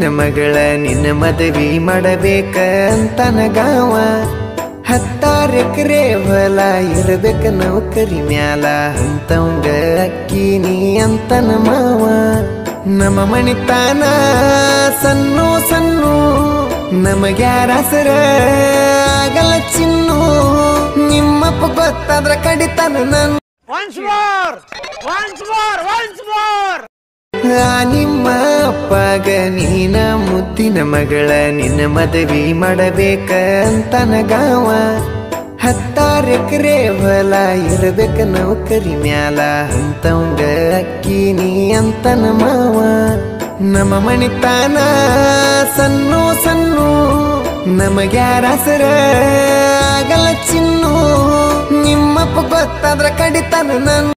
ಮಗಳ ನಿನ್ನ ಮದುವೆ ಮಾಡಬೇಕ ಅಂತನ ಗಾವ ಹತ್ತಾರು ಎಕರೆ ಹೊಲ ಇರ್ಬೇಕ ನೌಕರಿ ಮ್ಯಾಲ ಅಂತವಂಗ ಅಕ್ಕಿ ನೀ ಅಂತನ ಮಾವ ನಮ್ಮ ಮಣಿತಾನ ಸಣ್ಣು ಸಣ್ಣು ನಮಗ್ಯಾರಸರ ಆಗಲ ಚಿನ್ನು ನಿಮ್ಮಪ್ಪ ಗೊತ್ತಾದ್ರ ಕಡಿತಾನ ನನ್ Once more! Once more! Once more! ಆ ನಿಮ್ಮ ಅಪ್ಪಗ ನೀನ ಮುದ್ದಿನ ಮಗಳ ನಿನ್ನ ಮದುವೆ ಮಾಡಬೇಕ ಅಂತನ ಗಾವ ಹತ್ತಾರು ಎಕರೆ ಹೊಲ ಇರ್ಬೇಕ ನೌಕರಿ ಮ್ಯಾಲ ಅಂತವಂಗ ಅಕ್ಕಿ ನೀ ಅಂತನ ಮಾವ ನಮ್ಮ ಮಣಿತಾನ ಸಣ್ಣು ಸಣ್ಣು ನಮಗ್ಯಾರಸರ ಆಗಲ ಚಿನ್ನು ನಿಮ್ಮಪ್ಪ ಗೊತ್ತಾದ್ರ ಕಡಿತಾನ ನನ್